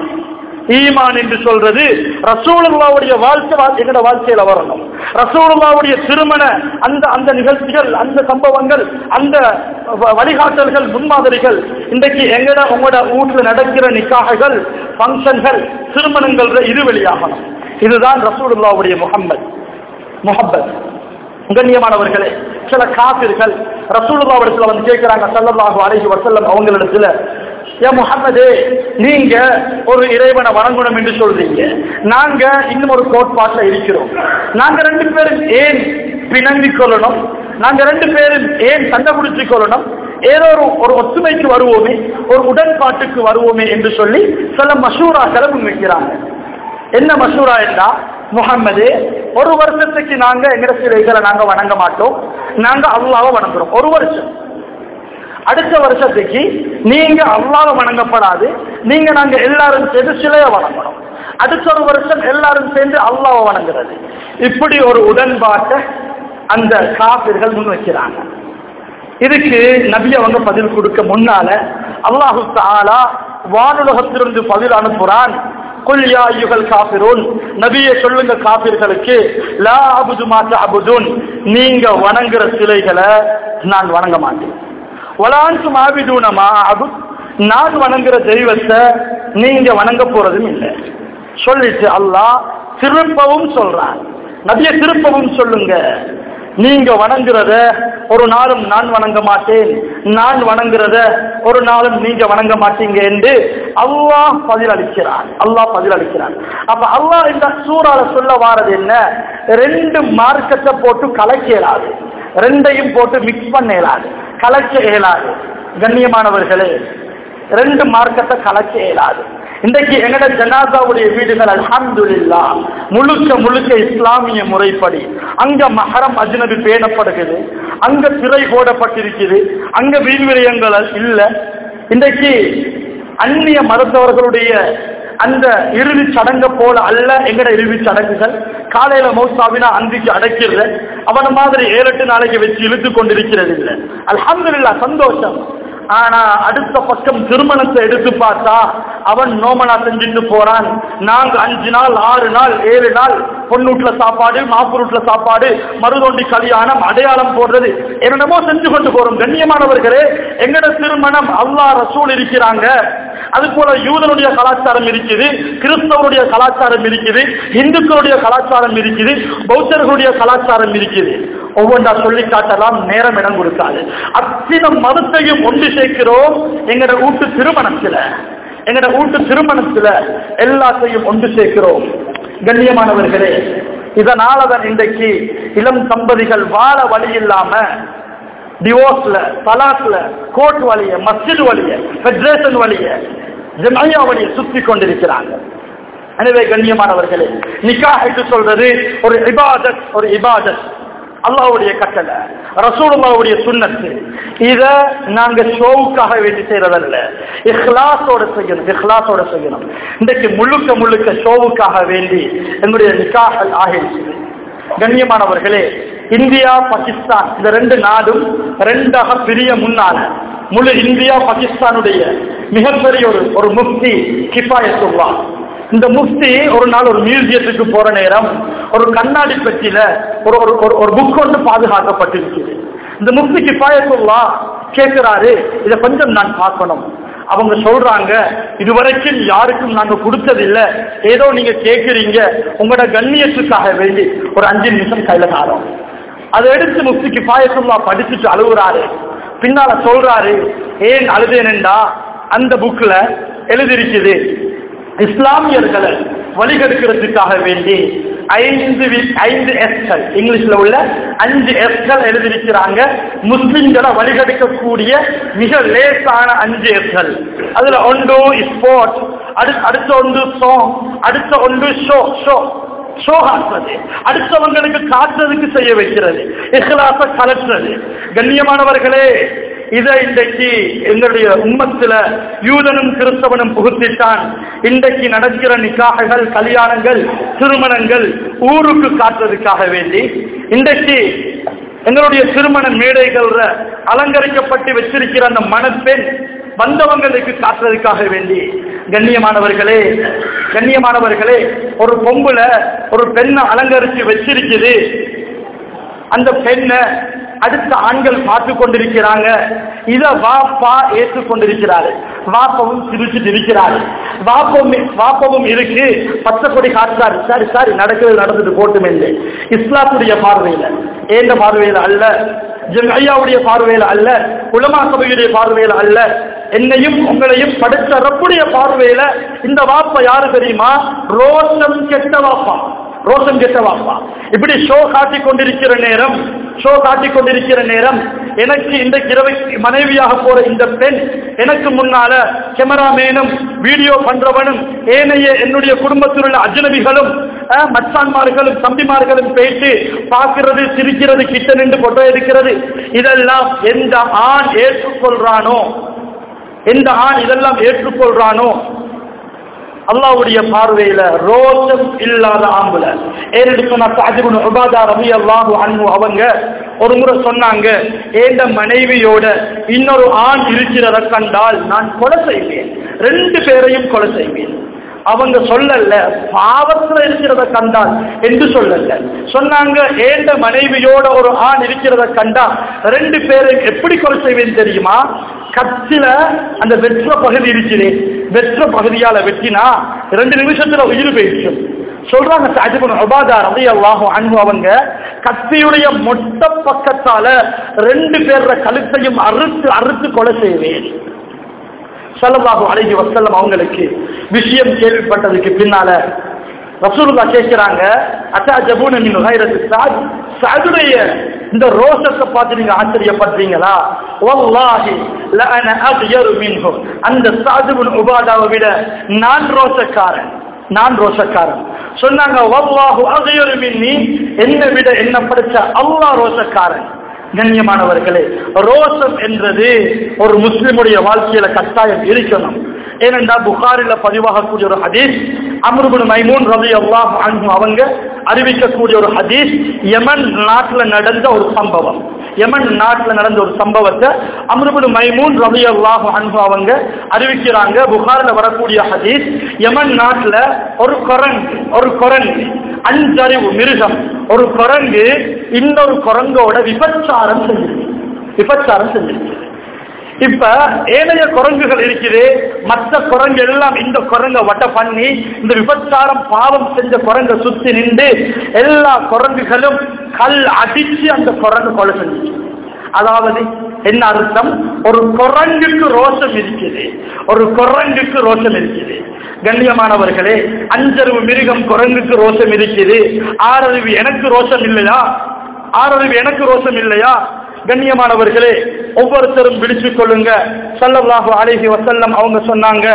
ஈமான் என்று சொல்றது ரசூலுல்லாவுடைய வாழ்க்கை வா- எங்கட வாழ்க்கையில வரணும் ரசூலுல்லாவுடைய திருமண அந்த அந்த நிகழ்ச்சிகள் அந்த சம்பவங்கள் அந்த வ- வழிகாட்டல்கள் முன்மாதிரிகள் இன்றைக்கு எங்கட உங்களோட வீட்டுல நடக்கிற நிக்காககள் ஃபங்க்ஷன்கள் திருமணங்கள் இது வெளியாகணும் இதுதான் ரசூலுல்லாவுடைய முகம்மது முகப்பத் கண்ணியமானவர்களே சில காபிர்கள் ரசூலுல்லாவிடத்துல வந்து கேட்கிறாங்க ஸல்லல்லாஹு அலைஹி வஸல்லம் அவங்களிடத்துல ஏ முஹம்மதே நீங்க ஒரு இறைவனை வணங்கணும் என்று சொல்றீங்க நாங்க இன்னும் ஒரு கோட்பாட்டுல இருக்கிறோம் நாங்க ரெண்டு பேரும் ஏன் பிணங்கிக் கொள்ளணும் நாங்க ரெண்டு பேரும் ஏன் சண்டை பிடிச்சிக் கொள்ளணும் ஏதோ ஒரு ஒரு ஒத்துமைக்கு வருவோமே ஒரு உடன்பாட்டுக்கு வருவோமே என்று சொல்லி சில மசூராக்களை முன்வைக்கிறாங்க என்ன மசூரா என்றா முகம்மது ஒரு வருஷத்துக்கு நாங்க எங்கட சிலைகளை நாங்க வணங்க மாட்டோம் நாங்க அல்லாவை வணங்குறோம் ஒரு வருஷம் அடுத்த வருஷத்துக்கு நீங்க அல்லாவை வணங்கப்படாது நீங்க நாங்க எல்லாரும் சேர்ந்து சிலையை வணங்கணும் அடுத்த ஒரு வருஷம் எல்லாரும் சேர்ந்து அல்லாவை வணங்குறது இப்படி ஒரு உடன்பாட்டை அந்த காப்பிர்கள் முன் வைக்கிறாங்க இதுக்கு நபி அவங்க பதில் கொடுக்க முன்னால அல்லாஹு தாலா வானுலகத்திலிருந்து பதில் அனுப்புறான் குல் யா அய்யுஹல் காஃபிரூன் நபியே சொல்லுங்க காபிர்களுக்கு லா அபுது மா தஅபுதுன் நீங்க வணங்குற சிலைகளை நான் வணங்க மாட்டேன் வலான்சும் ஆபிதூன மா அபுத் நான் வணங்குற தெய்வத்தை நீங்க வணங்க போறதும் இல்லை சொல்லிட்டு அல்லாஹ் திருப்பவும் சொல்றான் நபியை திருப்பவும் சொல்லுங்க நீங்க வணங்குறத ஒரு நாளும் நான் வணங்க மாட்டேன் நான் வணங்குறத ஒரு நாளும் நீங்க வணங்க மாட்டீங்க என்று அல்லாஹ் பதில் அளிக்கிறான் அல்லாஹ் பதில் அளிக்கிறான் அப்ப அல்லாஹ் இந்த சூறால சொல்ல வாரது என்ன ரெண்டு மார்க்கத்தை போட்டு கலக்க இயலாது ரெண்டையும் போட்டு மிக்ஸ் பண்ண இயலாது கலக்க இயலாது கண்ணியமானவர்களே ரெண்டு மார்க்கத்தை கலக்க இயலாது இன்றைக்கு எங்கட ஜனாதாவுடைய வீடுகள் அல்ஹம்துலில்லா முழுக்க முழுக்க இஸ்லாமிய முறைப்படி அங்க மஹரம் அஜ்னபி பேணப்படுகிறது அங்க திரை போடப்பட்டிருக்குது அங்க வீண்விரயங்கள் இல்ல இன்றைக்கு அந்நிய மருத்துவர்களுடைய அந்த இறுதி சடங்க போல அல்ல எங்கட இறுதி சடங்குகள் காலையில மௌசாவினா அந்திக்கு அடைக்கிறது அவன மாதிரி ஏழு எட்டு நாளைக்கு வச்சு இழுத்து கொண்டிருக்கிறது இல்லை அல்ஹம்துலில்லா சந்தோஷம் ஆனா அடுத்த பக்கம் திருமணத்தை எடுத்து பார்த்தா அவன் நோமனா செஞ்சுட்டு போறான் நாங்க அஞ்சு நாள் ஆறு நாள் ஏழு நாள் பொண்ணூட்ல சாப்பாடு மாப்பூருட்ல சாப்பாடு மருதோண்டி கல்யாணம் அடையாளம் போடுறது என்னென்னமோ செஞ்சு கொண்டு போறோம் கண்ணியமானவர்களே எங்கட திருமணம் அல்லாஹ் ரசூல் இருக்கிறாங்க அது போல யூதனுடைய கலாச்சாரம் இருக்குது கிறிஸ்தவருடைய கலாச்சாரம் இருக்குது இந்துக்களுடைய கலாச்சாரம் இருக்குது பௌத்தர்களுடைய கலாச்சாரம் இருக்குது ஒவ்வொன்றா சொல்லி காட்டலாம் நேரம் இடம் கொடுக்காது அத்தனை மதத்தையும் ஒன்று சேர்க்கிறோம் எங்கட வீட்டு திருமணத்துல எங்கட வீட்டு திருமணத்துல எல்லாத்தையும் ஒன்று சேர்க்கிறோம் கண்ணியமானவர்களே இதனாலதான் இன்றைக்கு இளம் தம்பதிகள் வாழ வழி இல்லாம டிவோர்ஸ்ல தலாக்ல கோர்ட் வழிய மஸ்ஜித் வழிய ஃபெடரேஷன் வழிய ஜமையா வழிய சுத்தி கொண்டிருக்கிறாங்க எனவே கண்ணியமானவர்களே நிக்கா என்று சொல்றது ஒரு இபாதத் ஒரு இபாதத் அல்லாஹ்வுடைய கட்டளை ரசூலுல்லாஹ்வுடைய சுன்னத்து இத நாங்க ஷோவுக்காக வேண்டி செய்யறதல்ல இஹ்லாஸோட செய்யணும் இஹ்லாஸோட செய்யணும் இன்றைக்கு முழுக்க முழுக்க ஷோவுக்காக வேண்டி எங்களுடைய நிக்காஹல் ஆகிடுச்சு கண்ணியமானவர்களே இந்தியா பாகிஸ்தான் இந்த ரெண்டு நாடும் ரெண்டாக பிரிய முன்னால முழு இந்தியா பாகிஸ்தானுடைய மிகப்பெரிய ஒரு ஒரு முக்தி கிஃபாயத்துல்லா இந்த முஃப்தி ஒரு நாள் ஒரு மியூசியத்துக்கு போற நேரம் ஒரு கண்ணாடி பெட்டியில ஒரு ஒரு ஒரு- ஒரு புக் ஒன்று பாதுகாக்கப்பட்டிருக்குது இந்த முஃப்தி கிஃபாயத்துல்லா கேட்கிறாரு இதை கொஞ்சம் நான் பார்க்கணும் அவங்க சொல்றாங்க இதுவரைக்கும் யாருக்கும் நாங்க கொடுத்ததில்ல ஏதோ நீங்க கேட்கிறீங்க உங்களோட கண்ணியத்துக்காக வேண்டி ஒரு அஞ்சு நிமிஷம் கையில தாரோம் அதை எடுத்து முஃப்தி கிஃபாயத்துல்லா படிச்சுட்டு அழுகுறாரு பின்னால சொல்றாரு ஏன் அழுதேனண்டா அந்த புக்ல எழுதிருக்குது இஸ்லாமியர்களை வழிகெடுக்கிறதுக்காக வேண்டி ஐந்து வி- ஐந்து எஸ்கள் இங்கிலீஷ்ல உள்ள அஞ்சு எஸ்கள் எழுதியிருக்கிறாங்க முஸ்லிம்களை வழிகெடுக்கக்கூடிய மிக லேசான அஞ்சு எஸ்கள் அதுல ஒன்று ஸ்போர்ட் அடுத்த ஒன்று சாங் அடுத்த ஒன்று ஷோ ஷோ ஷோ காட்டுறது அடுத்தவங்களுக்கு காட்டுறதுக்கு செய்ய வைக்கிறது இஹ்லாச கலற்றுறது கண்ணியமானவர்களே இதை இன்றைக்கு எங்களுடைய உம்மத்துல யூதனும் கிறிஸ்தவனும் புகுத்திட்டான் இன்றைக்கு நடக்கிற நிக்காகங்கள் கல்யாணங்கள் திருமணங்கள் ஊருக்கு காட்டுறதுக்காக வேண்டி இன்றைக்கு எங்களுடைய திருமண மேடைகள்ல அலங்கரிக்கப்பட்டு வச்சிருக்கிற அந்த மணப்பெண் வந்தவங்களுக்கு காட்டுறதுக்காக வேண்டி கண்ணியமானவர்களே கண்ணியமானவர்களே ஒரு பொம்புல ஒரு பெண்ணை அலங்கரிச்சு வச்சிருக்குது அந்த பெண்ணை அடுத்த ஆண்கள் பார்த்து கொண்டிருக்கிறாங்க இத வாப்பா ஏற்றுக் கொண்டிருக்கிறாரு வாப்பவும் சிரிச்சுட்டு இருக்கிறாரு வாப்பவும் வாப்பவும் இருக்கு பச்சை கொடி காட்டுறாரு சரி சரி நடக்கிறது நடந்துட்டு போட்டும் இல்லை இஸ்லாத்துடைய பார்வையில ஏந்த பார்வையில அல்ல ஜம்ஐயாவுடைய பார்வையில அல்ல உலமா சபையுடைய பார்வையில அல்ல என்னையும் உங்களையும் படைத்த ரப்புடைய பார்வையில இந்த வாப்பா யாரு தெரியுமா ரோஷம் கெட்ட வாப்பா ரோஷம் கெட்ட வாப்பா இப்படி ஷோ காட்டிக் கொண்டிருக்கிற நேரம் ஷோ காட்டிக் கொண்டிருக்கிற நேரம் எனக்கு இந்த இரவை மனைவியாக போற இந்த பெண் எனக்கு முன்னால கேமராமேனும் வீடியோ பண்றவனும் ஏனைய என்னுடைய குடும்பத்தில் உள்ள அஜனபிகளும் அஹ், மச்சான்மார்களும் தம்பிமார்களும் பேசி பார்க்கிறது சிரிக்கிறது கிட்ட நின்று போட்டோ எடுக்கிறது இதெல்லாம் எந்த ஆண் ஏற்றுக்கொள்றானோ எந்த ஆண் இதெல்லாம் ஏற்றுக்கொள்றானோ அல்லாவுடைய பார்வையில ரோஷம் இல்லாத ஆம்புல ஏறெடுக்கணும் உபாதா ரவி அல்லாஹு அன்பு அவங்க ஒரு முறை சொன்னாங்க ஏந்த மனைவியோட இன்னொரு ஆண் இருக்கிறத கண்டால் நான் கொலை செய்வேன் ரெண்டு பேரையும் கொலை செய்வேன் அவங்க சொல்லல பாவத்துல இருக்கிறத கண்டால் என்று சொல்லல சொன்னாங்க ஏண்ட மனைவியோட ஒரு ஆண் இருக்கிறத கண்டா ரெண்டு பேரை எப்படி கொலை செய்வேன் தெரியுமா கத்தில அந்த வெற்ற பகுதி இருக்குது வெற்ற பகுதியால வெட்டினா ரெண்டு நிமிஷத்துல உயிர் போயிடுச்சு சொல்றாங்க சாஜிபன் உபாதா ரவி அல்லாஹும் அன்பு அவங்க கத்தியுடைய மொட்டை பக்கத்தால ரெண்டு பேர கழுத்தையும் அறுத்து அறுத்து கொலை செய்வேன் ஸல்லல்லாஹு அலைஹி வஸல்லம் அவங்களுக்கு விஷயம் கேள்விப்பட்டதுக்கு பின்னால ரசூலுல்லா கேட்கிறாங்க அத்தா ஜபூன மின் கைரத்து சாத் சாதுடைய இந்த ரோஷத்தை பார்த்து நீங்க ஆச்சரியப்படுறீங்களா வல்லாஹி லஅன அக்யரு மின்ஹு அந்த சாதுபுன் உபாதாவை விட நான் ரோஷக்காரன் நான் ரோஷக்காரன் சொன்னாங்க வல்லாஹு அக்யரு மின்னி என்னை விட என்ன படிச்ச அல்லாஹ் ரோஷக்காரன் கண்ணியமானவர்களே ரோசம் என்றது ஒரு முஸ்லிமுடைய வாழ்க்கையில கட்டாயம் இருக்கணும் ஏனென்றா புகாரில பதிவாகக்கூடிய ஒரு ஹதீஸ் அம்ருபுன் மைமூன் ரவி அல்லாஹ் அன்பு அவங்க அறிவிக்கக்கூடிய ஒரு ஹதீஸ் யமன் நாட்டுல நடந்த ஒரு சம்பவம் யமன் நாட்டுல நடந்த ஒரு சம்பவத்தை அம்ருபுன் மைமூன் ரவி அல்லாஹ் அன்பு அவங்க அறிவிக்கிறாங்க புகாரில வரக்கூடிய ஹதீஸ் யமன் நாட்டுல ஒரு குரங்கு ஒரு குரங்கு அஞ்சறிவு மிருகம் ஒரு குரங்கு இன்னொரு குரங்கோட விபச்சாரம் செஞ்சிருக்கு விபச்சாரம் செஞ்சிருக்கு இப்ப ஏனைய குரங்குகள் இருக்குது மற்ற குரங்கு எல்லாம் இந்த குரங்க வட்ட பண்ணி இந்த விபச்சாரம் பாவம் செஞ்ச குரங்க சுத்தி நின்று எல்லா குரங்குகளும் கல் அடிச்சு அந்த குரங்கு கொலை செஞ்சுச்சு அதாவது என்ன அர்த்தம் ஒரு குரங்குக்கு ரோஷம் இருக்குது ஒரு குரங்குக்கு ரோஷம் இருக்குது கண்ணியமானவர்களே அஞ்சறிவு மிருகம் குரங்குக்கு ரோஷம் இருக்குது ஆறறிவு எனக்கு ரோஷம் இல்லையா ஆறறிவு எனக்கு ரோஷம் இல்லையா கண்ணியமானவர்களே ஒவ்வொருத்தரும் விழிச்சுக் கொள்ளுங்க சல்லல்லாஹு அலைஹி வசல்லம் அவங்க சொன்னாங்க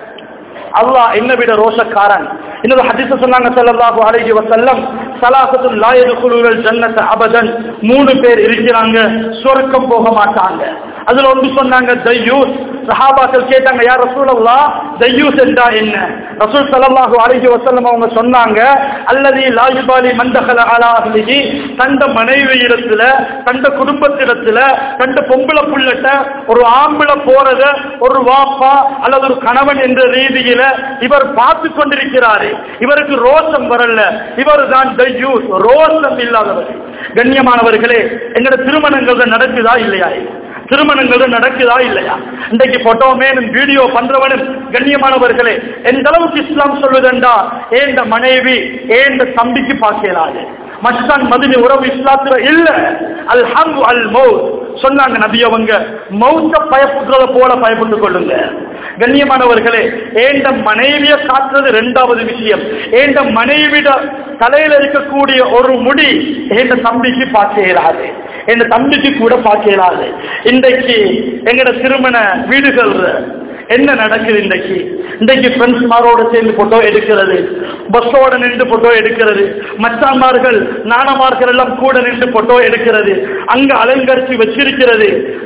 அல்லாஹ் என்ன விட ரோஷக்காரன் இன்னொரு ஹதீஸ் சொன்னாங்க ஸல்லல்லாஹு அலைஹி வஸல்லம் ஸலாசத்துல் லா யதுகுலுல் ஜன்னத அபதன் மூணு பேர் இருக்கிறாங்க சொர்க்கம் போக மாட்டாங்க அதுல ஒன்று சொன்னாங்க தையூஸ் சஹாபாக்கள் கேட்டாங்க யார் ரசூலல்லா தையூஸ் என்றா என்ன ரசூல் ஸல்லல்லாஹு அலைஹி வஸல்லம் அவங்க சொன்னாங்க அல்லதி லா யுபாலி மந்தகல அலா அஹ்லிஹி தந்த மனைவியிடத்துல தந்த குடும்பத்திடத்துல தந்த பொம்பளை புள்ளட்ட ஒரு ஆம்பளை போறத ஒரு வாப்பா அல்லது ஒரு கணவன் என்ற ரீதியில இவர் பார்த்து கொண்டிருக்கிறாரு இவருக்கு ரோசம் வரல இவர் தான் தையூஸ் ரோசம் இல்லாதவர் கண்ணியமானவர்களே எங்கட திருமணங்கள் நடக்குதா இல்லையா திருமணங்கள் நடக்குதா இல்லையா இன்றைக்கு போட்டோமே வீடியோ பண்றவனும் கண்ணியமானவர்களே எந்த அளவுக்கு இஸ்லாம் சொல்லுதென்றா ஏந்த மனைவி ஏந்த தம்பிக்கு பார்க்கலாது மச்சான் மதுனி உறவு இஸ்லாத்துல இல்ல அல் ஹம் அல் மௌத் சொன்னாங்க நபி அவங்க மௌத்த பயப்படுறத போல பயப்பட்டு கொள்ளுங்க கண்ணியமானவர்களே ஏண்ட மனைவிய காட்டுறது ரெண்டாவது விஷயம் ஏண்ட மனைவிட தலையில இருக்கக்கூடிய ஒரு முடி எந்த தம்பிக்கு பார்க்க இயலாது என் தம்பிக்கு கூட பார்க்க இயலாது இன்றைக்கு எங்கட திருமண வீடுகள் என்ன நடக்குது இன்றைக்கு இன்றைக்கு ஃப்ரெண்ட்ஸ்மாரோட சேர்ந்து போட்டோ எடுக்கிறது பஸ்ஸோட நின்று போட்டோ எடுக்கிறது மச்சான்மார்கள் நாணமார்கள் எல்லாம் கூட நின்று போட்டோ எடுக்கிறது அங்க அலங்கரித்து வச்சிருக்கிறது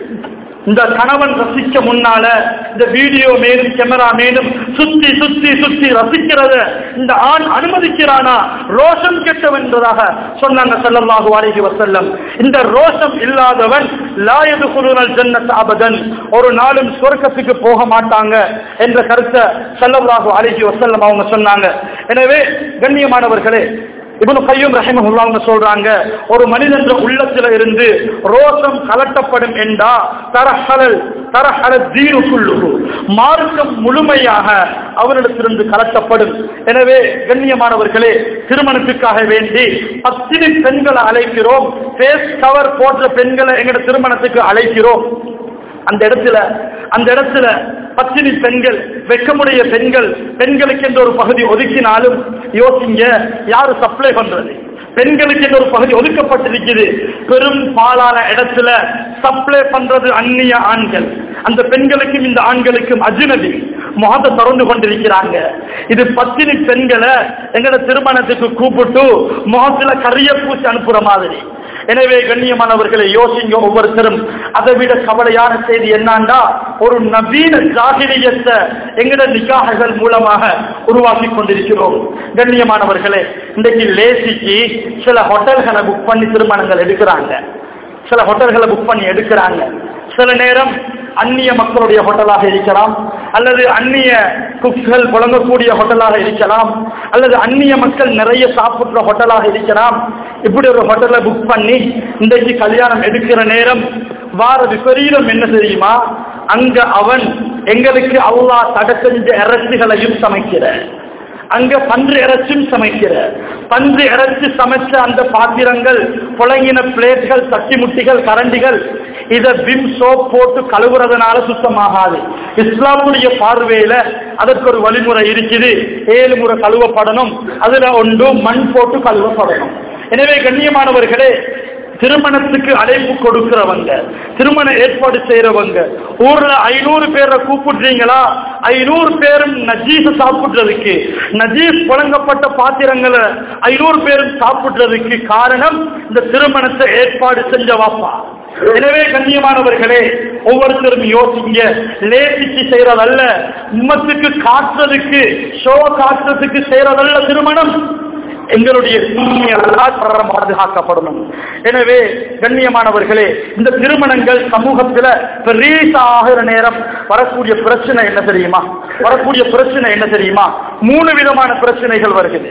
இந்த கணவன் ரசிக்க முன்னால இந்த வீடியோ மேலும் கேமரா மேலும் சுத்தி சுத்தி சுத்தி ரசிக்கிறத இந்த ஆண் அனுமதிக்கிறானா ரோஷம் கெட்டவன் என்பதாக சொன்னாங்க ஸல்லல்லாஹு அலைஹி வஸல்லம் இந்த ரோஷம் இல்லாதவன் லா யதுகுலுல் ஜன்னத் அபதன் ஒரு நாளும் சொர்க்கத்துக்கு போக மாட்டாங்க என்ற கருத்தை ஸல்லல்லாஹு அலைஹி வஸல்லம் அவங்க சொன்னாங்க எனவே கண்ணியமானவர்களே இப்னு கையும் ரஹிமஹுல்லா அவங்க சொல்றாங்க ஒரு மனிதன் உள்ளத்துல இருந்து ரோசம் கலட்டப்படும் என்றா தரஹலல் தரஹல தீனு குல்லுஹு மார்க்கம் முழுமையாக அவரிடத்திலிருந்து கலட்டப்படும் எனவே கண்ணியமானவர்களே திருமணத்துக்காக வேண்டி பத்தினி பெண்களை அழைக்கிறோம் ஃபேஸ் கவர் போன்ற பெண்களை எங்கட திருமணத்துக்கு அழைக்கிறோம் அந்த இடத்துல அந்த இடத்துல பத்தினி பெண்கள் வெக்கமுடைய பெண்கள் பெண்களுக்கு என்ற ஒரு பகுதி ஒதுக்கினாலும் யோசிங்க யாரு சப்ளை பண்றது பெண்களுக்கு என்ற ஒரு பகுதி ஒதுக்கப்பட்டிருக்குது பெரும் பாலான இடத்துல சப்ளை பண்றது அந்நிய ஆண்கள் அந்த பெண்களுக்கும் இந்த ஆண்களுக்கும் அஜினதி முகத்தை திறந்து கொண்டிருக்கிறாங்க இது பத்தினி பெண்களை எங்கட திருமணத்துக்கு கூப்பிட்டு முகத்துல கரிய பூச்சி அனுப்புற மாதிரி எனவே கண்ணியமானவர்களை யோசிங்க ஒவ்வொருத்தரும் அதை விட கவலையான செய்தி என்னண்டா ஒரு நவீன ஜாகிரியத்தை எங்கட நிக்காகங்கள் மூலமாக உருவாக்கி கொண்டிருக்கிறோம் கண்ணியமானவர்களே இன்றைக்கு லேசிக்கு சில ஹோட்டல்களை புக் பண்ணி திருமணங்கள் எடுக்கிறாங்க சில ஹோட்டல்களை புக் பண்ணி எடுக்கிறாங்க சில நேரம் அந்நிய மக்களுடைய ஹோட்டலாக இருக்கலாம் அல்லது அந்நிய குக்கள் புழங்கக்கூடிய ஹோட்டலாக இருக்கலாம் அல்லது அந்நிய மக்கள் நிறைய சாப்பிடுற ஹோட்டலாக இருக்கலாம் இப்படி ஒரு ஹோட்டலை புக் பண்ணி இன்றைக்கு கல்யாணம் எடுக்கிற நேரம் வார விபரீதம் என்ன தெரியுமா அங்க அவன் எங்களுக்கு அல்லாஹ் தடை செஞ்ச இறைச்சிகளையும் சமைக்கிற அங்க பன்று இறைச்சும் சமைக்கிற பன்று இறைச்சி சமைச்ச அந்த பாத்திரங்கள் புழங்கின பிளேட்கள் தட்டி முட்டிகள் கரண்டிகள் இத விம் சோப் போட்டு கழுவுறதுனால சுத்தமாகாது இஸ்லாமுடைய பார்வையில அதற்கு ஒரு வழிமுறை இருக்குது ஏழு முறை கழுவப்படணும் அதுல ஒன்று மண் போட்டு கழுவப்படணும் எனவே கண்ணியமானவர்களே திருமணத்துக்கு அழைப்பு கொடுக்கிறவங்க திருமண ஏற்பாடு செய்யறவங்க ஊர்ல ஐநூறு பேரை கூப்பிடுறீங்களா ஐநூறு பேரும் நஜீஸ் சாப்பிடுறதுக்கு நஜீஸ் புழங்கப்பட்ட பாத்திரங்களை ஐநூறு பேரும் சாப்பிடுறதுக்கு காரணம் இந்த திருமணத்தை ஏற்பாடு செஞ்ச வாப்பா எனவே கண்ணியமானவர்களே ஒவ்வொருத்தரும் யோசிங்க லேசிக்கு செய்யறதல்ல உம்மத்துக்கு காட்டுறதுக்கு ஷோ காட்டுறதுக்கு செய்யறதல்ல திருமணம் எங்களுடைய பாதுகாக்கப்படணும் எனவே கண்ணியமானவர்களே இந்த திருமணங்கள் சமூகத்துல பெரிய ஆகிற நேரம் வரக்கூடிய பிரச்சனை என்ன தெரியுமா வரக்கூடிய பிரச்சனை என்ன தெரியுமா மூணு விதமான பிரச்சனைகள் வருகிறது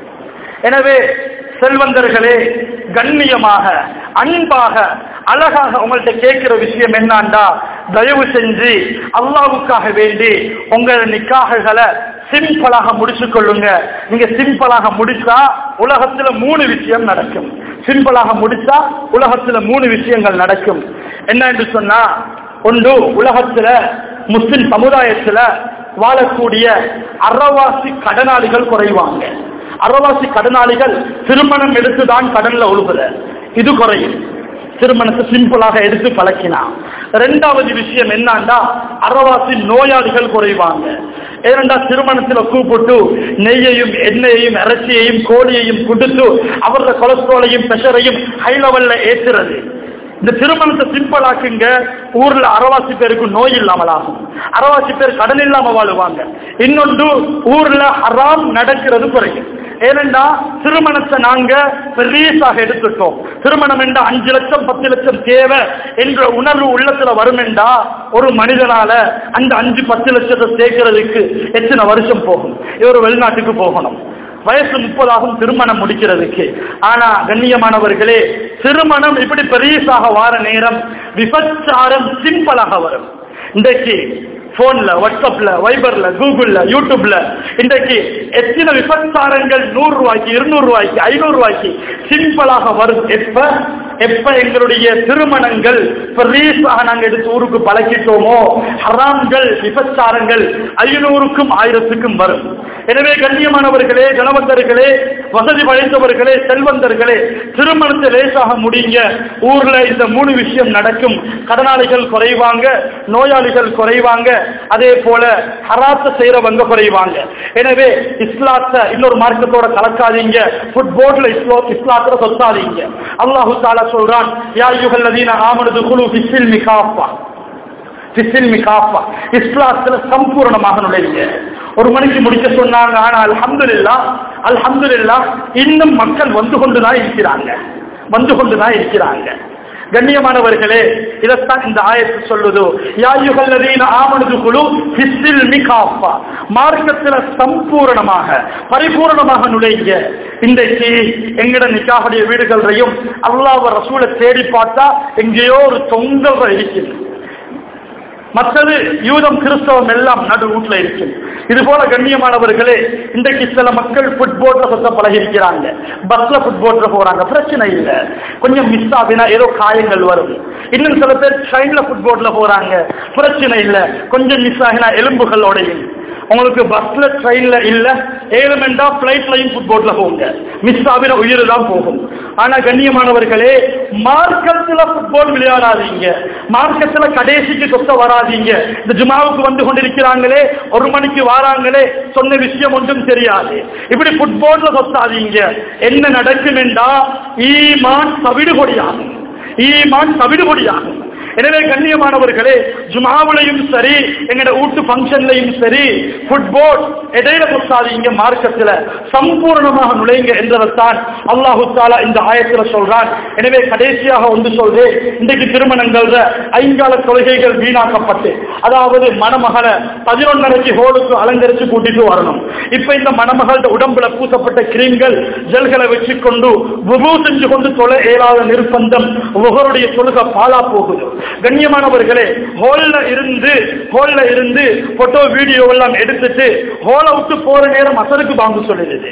எனவே செல்வந்தர்களே கண்ணியமாக அன்பாக அழகாக உங்கள்ட்ட கேட்கிற விஷயம் என்னண்டா தயவு செஞ்சு அல்லாவுக்காக வேண்டி உங்கள் நிக்காககளை சிம்பிளாக முடிச்சு கொள்ளுங்க நீங்க சிம்பிளாக முடிச்சா உலகத்துல மூணு விஷயம் நடக்கும் சிம்பிளாக முடிச்சா உலகத்துல மூணு விஷயங்கள் நடக்கும் என்ன என்று சொன்னா ஒன்று உலகத்துல முஸ்லிம் சமுதாயத்துல வாழக்கூடிய அறவாசி கடனாளிகள் குறைவாங்க அறவாசி கடனாளிகள் திருமணம் எடுத்துதான் கடன்ல ஒழுகுற இது குறையும் திருமணத்தை சிம்பிளாக எடுத்து பழக்கினா ரெண்டாவது விஷயம் என்னண்டா அறவாசி நோயாளிகள் குறைவாங்க ஏனென்றா திருமணத்துல கூப்பிட்டு நெய்யையும் எண்ணெயையும் இறைச்சியையும் கோழியையும் கொடுத்து அவரது கொலஸ்ட்ராலையும் பிரஷரையும் ஹை லெவல்ல ஏற்றுறது இந்த திருமணத்தை சிம்பிள் ஆக்குங்க ஊர்ல அறவாசி பேருக்கு நோய் இல்லாமல் ஆகும் அறவாசி பேர் கடன் இல்லாம வாழுவாங்க இன்னொன்று ஊர்ல ஹராம் நடக்கிறது குறையும் ஏனென்றா திருமணத்தை நாங்க பெரியசாக எடுத்துட்டோம் திருமணம் என்றா அஞ்சு லட்சம் பத்து லட்சம் தேவை என்ற உணர்வு உள்ளத்துல வரும் என்றா ஒரு மனிதனால அந்த அஞ்சு பத்து லட்சத்தை சேர்க்கிறதுக்கு எத்தனை வருஷம் போகும் இவர் வெளிநாட்டுக்கு போகணும் வயசு முப்பதாகும் திருமணம் முடிக்கிறதுக்கு ஆனா கண்ணியமானவர்களே திருமணம் இப்படி பெரியசாக வார நேரம் விபச்சாரம் சிம்பிளாக வரும் இன்றைக்கு போன்ல வாட்ஸ்அப்ல வைபர்ல கூகுள்ல யூடியூப்ல இன்றைக்கு எத்தனை விபச்சாரங்கள் நூறு ரூபாய்க்கு இருநூறு ரூபாய்க்கு ஐநூறு ரூபாய்க்கு சிம்பிளாக வரும் எப்ப எப்ப எங்களுடைய திருமணங்கள் பெரியசாக நாங்க எடுத்து ஊருக்கு பழக்கிட்டோமோ ஹராம்கள் விபச்சாரங்கள் ஐநூறுக்கும் ஆயிரத்துக்கும் வரும் எனவே கண்ணியமானவர்களே கணவந்தர்களே வசதி படைத்தவர்களே செல்வந்தர்களே திருமணத்தை லேசாக முடிங்க ஊர்ல இந்த மூணு விஷயம் நடக்கும் கடனாளிகள் குறைவாங்க நோயாளிகள் குறைவாங்க அதே போல ஹராத்த செய்யறவங்க குறைவாங்க எனவே இஸ்லாத்த இன்னொரு மார்க்கத்தோட கலக்காதீங்க ஃபுட்போர்ட்ல இஸ்லோ இஸ்லாத்துல சொத்தாதீங்க அல்லாஹு தாலா சொல்றான் யா யுகல்லதீன ஆமனது குழு ஃபிஸ்ஸில் மிகாஃபா ஃபிஸ்ஸில் மிகாஃபா இஸ்லாத்துல சம்பூர்ணமாக நுழைங்க ஒரு மணிக்கு முடிக்க சொன்னாங்க ஆனா அல்ஹம்துலில்லா அல்ஹம்துலில்லா இன்னும் மக்கள் வந்து கொண்டுதான் இருக்கிறாங்க வந்து கொண்டுதான் இருக்கிறாங்க கண்ணியமானவர்களே இதைத்தான் இந்த ஆயத்து சொல்லுது யாயுகல்லதீன ஆமனது குழு ஹிஸ்ஸில் மிகாஃபா மார்க்கத்துல சம்பூரணமாக பரிபூரணமாக நுழைங்க இன்றைக்கு எங்கட நிக்காவுடைய வீடுகளையும் அல்லாஹ் ரசூலை தேடி பார்த்தா எங்கேயோ ஒரு தொங்கல் இருக்குது மற்றது யூதம் கிறிஸ்தவம் எல்லாம் நடு வீட்டுல இருக்கு இது போல கண்ணியமானவர்களே இன்றைக்கு சில மக்கள் ஃபுட்போர்ட்ல சொத்த பழகி இருக்கிறாங்க பஸ்ல ஃபுட்போர்ட்ல போறாங்க பிரச்சனை இல்லை கொஞ்சம் மிஸ் ஆகினா ஏதோ காயங்கள் வரும் இன்னும் சில பேர் ட்ரெயின்ல ஃபுட்போர்ட்ல போறாங்க பிரச்சனை இல்லை கொஞ்சம் மிஸ் ஆகினா எலும்புகள் உடையும் உங்களுக்கு பஸ்ல ட்ரெயின்ல இல்ல ஏழுமெண்டா பிளைட்லையும் ஃபுட்போர்ட்ல போங்க மிஸ் ஆகிற உயிர் தான் போகும் ஆனா கண்ணியமானவர்களே மார்க்கத்துல ஃபுட்பால் விளையாடாதீங்க மார்க்கத்துல கடைசிக்கு சொத்த வராதீங்க இந்த ஜுமாவுக்கு வந்து கொண்டிருக்கிறாங்களே ஒரு மணிக்கு வாராங்களே சொன்ன விஷயம் ஒன்றும் தெரியாது இப்படி ஃபுட்பால்ல சொத்தாதீங்க என்ன நடக்கும் என்றா ஈமான் தவிடுபொடியாகும் ஈமான் தவிடுபொடியாகும் எனவே கண்ணியமானவர்களே ஜுமாவுலையும் சரி எங்கட வீட்டு ஃபங்க்ஷன்லையும் சரி ஃபுட்போல் இடையில சொத்தாதீங்க மார்க்கத்துல சம்பூர்ணமாக நுழைங்க என்றதைத்தான் அல்லாஹு தாலா இந்த ஆயத்துல சொல்றான் எனவே கடைசியாக வந்து சொல்றேன் இன்றைக்கு திருமணங்கள்ல ஐங்கால தொழுகைகள் வீணாக்கப்பட்டு அதாவது மணமகளை பதினொன்னரைக்கு ஹோலுக்கு அலங்கரிச்சு கூட்டிட்டு வரணும் இப்ப இந்த மணமகள உடம்புல பூசப்பட்ட கிரீம்கள் ஜெல்களை வச்சு கொண்டு வுது செஞ்சு கொண்டு தொலை இயலாத நிர்பந்தம் ஒவ்வொருடைய தொழுகை பாலா போகுது கண்ணியமானவர்களே ஹோல்ல இருந்து ஹோல்ல இருந்து போட்டோ வீடியோ எல்லாம் எடுத்துட்டு ஹோல விட்டு போற நேரம் அசருக்கு பாங்கு சொல்லுது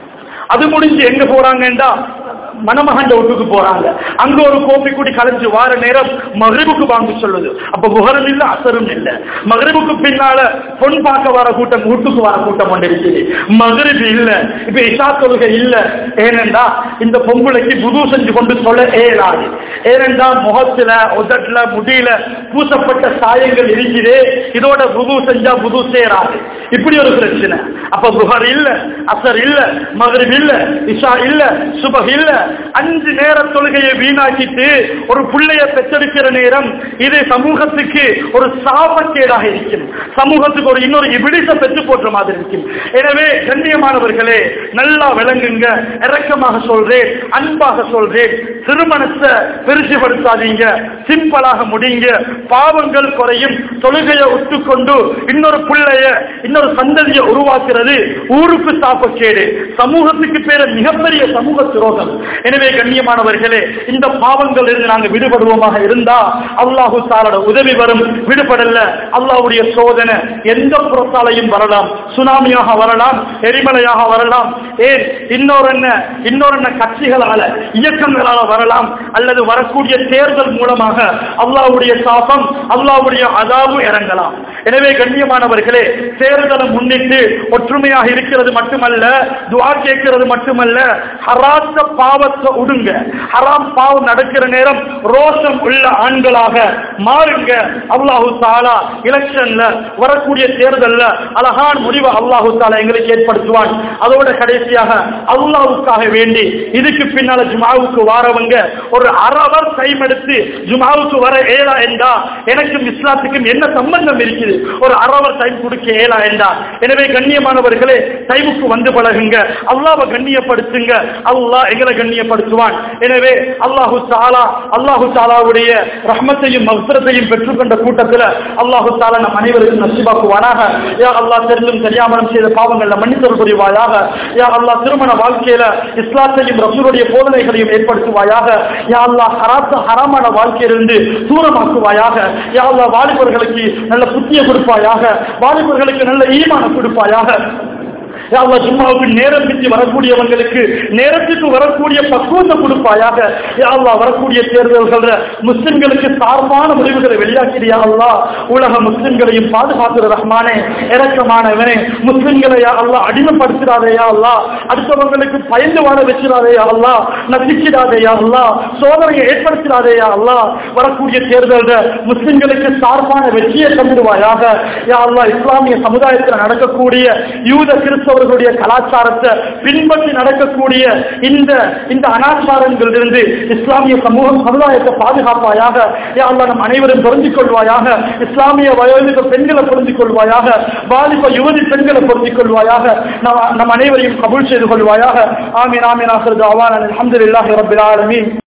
அது முடிஞ்சு எங்க போறாங்கன்றா மணமகண்ட வீட்டுக்கு போறாங்க அங்க ஒரு கோப்பி கூடி கலைஞ்சு வார நேரம் மகிழ்வுக்கு வாங்க சொல்லுது அப்ப முகரம் இல்ல அசரும் இல்ல மகிழ்வுக்கு பின்னால பொன் பார்க்க வர கூட்டம் வீட்டுக்கு வர கூட்டம் கொண்டு இருக்குது மகிழ்வு இல்ல இப்ப இஷா தொழுகை இல்ல ஏனென்றா இந்த பொம்பளைக்கு புது செஞ்சு கொண்டு சொல்ல ஏறாது ஏனென்றா முகத்துல உதட்டுல முடியல பூசப்பட்ட சாயங்கள் இருக்குது இதோட புது செஞ்சா புது சேராது இப்படி ஒரு பிரச்சனை அப்ப புகர் இல்ல அசர் இல்ல மகரிப் இல்ல இஷா இல்ல சுபஹ் இல்ல அஞ்சு நேர தொழுகையை வீணாக்கிட்டு ஒரு பிள்ளைய பெற்றெடுக்கிற நேரம் இது சமூகத்துக்கு ஒரு சாபக்கேடாக இருக்கும் சமூகத்துக்கு ஒரு இன்னொரு இபிடிச பெற்று போற்ற மாதிரி இருக்கும் எனவே கண்ணியமானவர்களே நல்லா விளங்குங்க இறக்கமாக சொல்றேன் அன்பாக சொல்றேன் திருமணத்தை பெருசுபடுத்தாதீங்க சிம்பிளாக முடிங்க பாவங்கள் குறையும் தொழுகையை ஒத்துக்கொண்டு இன்னொரு பிள்ளைய இன்னொரு சந்ததியை உருவாக்குறது ஊருக்கு சாப்பக்கேடு சமூகத்துக்கு பேர மிகப்பெரிய சமூக துரோகம் எனவே கண்ணியமானவர்களே இந்த பாவங்கள் இருந்து நாங்கள் விடுபடுவோமாக இருந்தா அல்லாஹு தாலோட உதவி வரும் விடுபடல அல்லாஹ்வுடைய சோதனை எந்த புறத்தாலையும் வரலாம் சுனாமியாக வரலாம் எரிமலையாக வரலாம் ஏன் இன்னொரு என்ன இன்னொரு என்ன கட்சிகளால இயக்கங்களால வரலாம் அல்லது வரக்கூடிய தேர்தல் மூலமாக அல்லாஹ்வுடைய சாபம் அல்லாஹ்வுடைய அதாவும் இறங்கலாம் எனவே கண்ணியமானவர்களே தேர்தலை முன்னிட்டு ஒற்றுமையாக இருக்கிறது மட்டுமல்ல துவா கேட்கிறது மட்டுமல்ல ஹராத்த பாவ பாவத்தை உடுங்க ஹராம் பாவம் நடக்கிற நேரம் ரோஷம் உள்ள ஆண்களாக மாறுங்க அல்லாஹு தாலா எலெக்ஷன்ல வரக்கூடிய தேர்தல்ல அழகான முடிவை அல்லாஹு தாலா எங்களுக்கு ஏற்படுத்துவான் அதோட கடைசியாக அல்லாஹுக்காக வேண்டி இதுக்கு பின்னால ஜுமாவுக்கு வாரவங்க ஒரு அரவர் டைம் எடுத்து ஜுமாவுக்கு வர ஏலா என்றா எனக்கும் இஸ்லாத்துக்கும் என்ன சம்பந்தம் இருக்குது ஒரு அரவர் டைம் கொடுக்க ஏலா என்றா எனவே கண்ணியமானவர்களே டைமுக்கு வந்து பழகுங்க அல்லாவை கண்ணியப்படுத்துங்க அல்லாஹ் எங்களை கண்ணியப்படுத்துவான் எனவே அல்லாஹு தாலா அல்லாஹு தாலாவுடைய ரஹ்மத்தையும் மக்சரத்தையும் பெற்றுக்கொண்ட கூட்டத்தில் அல்லாஹு தாலா நம் அனைவருக்கும் நசிபாக்குவானாக யா அல்லாஹ் தெரிந்தும் தெரியாமலும் செய்த பாவங்கள்ல மன்னித்தல் புரிவாயாக யா அல்லாஹ் திருமண வாழ்க்கையில இஸ்லாத்தையும் ரசூலுடைய போதனைகளையும் ஏற்படுத்துவாயாக யா அல்லாஹ் ஹராத்த ஹராமான வாழ்க்கையிலிருந்து தூரமாக்குவாயாக யா அல்லாஹ் வாலிபர்களுக்கு நல்ல புத்திய கொடுப்பாயாக வாலிபர்களுக்கு நல்ல ஈமான கொடுப்பாயாக யா அல்லாஹ் ஜும்மாவுக்கு நேரம் பிச்சு வரக்கூடியவங்களுக்கு நேரத்துக்கு வரக்கூடிய பக்குவத்தை கொடுப்பாயாக யா அல்லாஹ் வரக்கூடிய தேர்தல்கள் முஸ்லிம்களுக்கு சார்பான முடிவுகளை வெளியாக்கிறியா அல்லாஹ் உலக முஸ்லிம்களையும் பாதுகாக்கிற ரஹ்மானே இறக்கமானவனே முஸ்லிம்களை யா அல்லாஹ் அடிமைப்படுத்திடாதே யா அல்லாஹ் அடுத்தவங்களுக்கு பயந்து வாழ வச்சிடாதே யா அல்லாஹ் நசிச்சிடாதே யா அல்லாஹ் சோதனையை ஏற்படுத்திடாதே யா அல்லாஹ் வரக்கூடிய தேர்தல்கள் முஸ்லிம்களுக்கு சார்பான வெற்றியை தந்துடுவாயாக யா அல்லாஹ் இஸ்லாமிய சமுதாயத்தில் நடக்கக்கூடிய யூத கிறிஸ்தவர்களுடைய கலாச்சாரத்தை பின்பற்றி நடக்கக்கூடிய இந்த இந்த அனாச்சாரங்களிலிருந்து இஸ்லாமிய சமூகம் சமுதாயத்தை பாதுகாப்பாயாக யா அல்லாஹ் நம் அனைவரும் பொருந்திக் கொள்வாயாக இஸ்லாமிய வயோதிக பெண்களை பொருந்திக் கொள்வாயாக வாலிப யுவதி பெண்களை பொருந்திக் கொள்வாயாக நம் நம் அனைவரையும் கபூல் செய்து கொள்வாயாக ஆமீன் ஆமீன் ஆகிறது அவான் அலமதுல்லாஹி ரபில் ஆலமீன்